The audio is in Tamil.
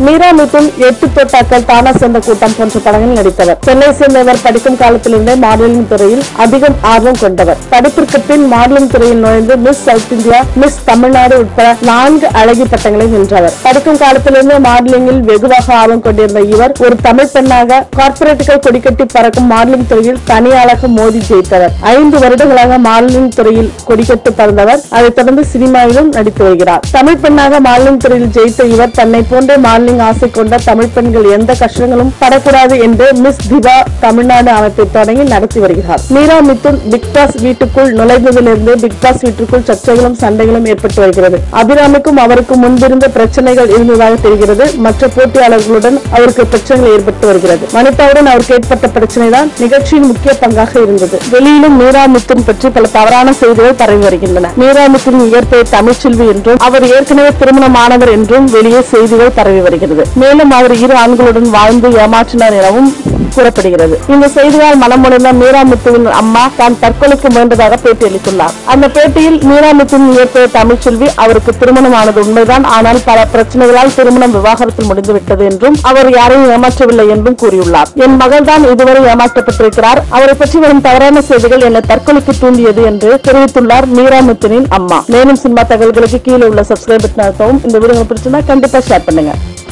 மீரா மிதுன் எட்டு தோட்டாக்கள் தானா சேர்ந்த கூட்டம் போன்ற படங்களில் நடித்தவர் சென்னை சேர்ந்தவர் படிக்கும் காலத்திலிருந்தே மாடலிங் துறையில் அதிகம் ஆர்வம் கொண்டவர் படிப்பிற்கு பின் மாடலிங் துறையில் நுழைந்து Miss South India Miss Tamil Nadu உட்பட நான்கு அழகி பட்டங்களை வென்றவர் படிக்கும் காலத்திலிருந்தே மாடலிங்கில் வெகுவாக ஆர்வம் கொண்டிருந்த இவர் ஒரு தமிழ் பெண்ணாக கார்ப்பரேட்டுகள் கொடிக்கட்டி பறக்கும் மாடலிங் துறையில் தனியாளாக மோதி ஜெயித்தவர் ஐந்து வருடங்களாக மாடலிங் துறையில் கொடிக்கட்டு பறந்தவர் அதைத் தொடர்ந்து சினிமாவிலும் நடித்து வருகிறார் தமிழ் பெண்ணாக மாடலிங் துறையில் ஜெயித்த இவர் தன்னை போன்ற மாடலிங் ஆசை கொண்ட தமிழ் பெண்கள் எந்த கஷ்டங்களும் படக்கூடாது என்று மிஸ் திவா தமிழ்நாடு அமைப்பை தொடங்கி நடத்தி வருகிறார் மீரா மிதுன் பிக் பாஸ் வீட்டுக்குள் நுழைந்ததிலிருந்து பிக் பாஸ் வீட்டுக்குள் சர்ச்சைகளும் சண்டைகளும் ஏற்பட்டு வருகிறது அபிராமிக்கும் அவருக்கு முன்பிருந்த பிரச்சனைகள் இருந்ததாக தெரிகிறது மற்ற போட்டியாளர்களுடன் அவருக்கு பிரச்சனைகள் ஏற்பட்டு வருகிறது வனிதாவுடன் அவருக்கு ஏற்பட்ட பிரச்சனை தான் நிகழ்ச்சியின் முக்கிய பங்காக இருந்தது வெளியிலும் மீரா மிதுன் பற்றி பல தவறான செய்திகள் பரவி வருகின்றன மீரா மிதுன் இயற்பெயர் தமிழ்ச்செல்வி என்றும் அவர் ஏற்கனவே திருமணமானவர் என்றும் வெளியே செய்திகள் பரவி வருகிறது மேலும் அவர் இரு ஆண்களுடன் வாழ்ந்து ஏமாற்றினார் எனவும் கூறப்படுகிறது இந்த செய்தியால் மனமுடைந்த மீரா முத்துவின் அம்மா தான் தற்கொலைக்கு முயன்றதாக பேட்டியளித்துள்ளார் அந்த பேட்டியில் மீரா முத்துவின் இயற்பெயர் தமிழ்ச்செல்வி அவருக்கு திருமணமானது உண்மைதான் ஆனால் பல பிரச்சனைகளால் திருமணம் விவாகரத்தில் முடிந்துவிட்டது என்றும் அவர் யாரையும் ஏமாற்றவில்லை என்றும் கூறியுள்ளார் என் மகள் தான் இதுவரை ஏமாற்றப்பட்டிருக்கிறார் அவரை பற்றி வரும் தவறான செய்திகள் என்னை தற்கொலைக்கு தூண்டியது என்று தெரிவித்துள்ளார் மீரா முத்துவின் அம்மா மேலும் சினிமா தகவல்களுக்கு கீழே உள்ள சப்ஸ்கிரைப் பட்டன் அழுத்தவும் இந்த வீடியோ பிடிச்சிருந்தா கண்டிப்பா ஷேர் பண்ணுங்க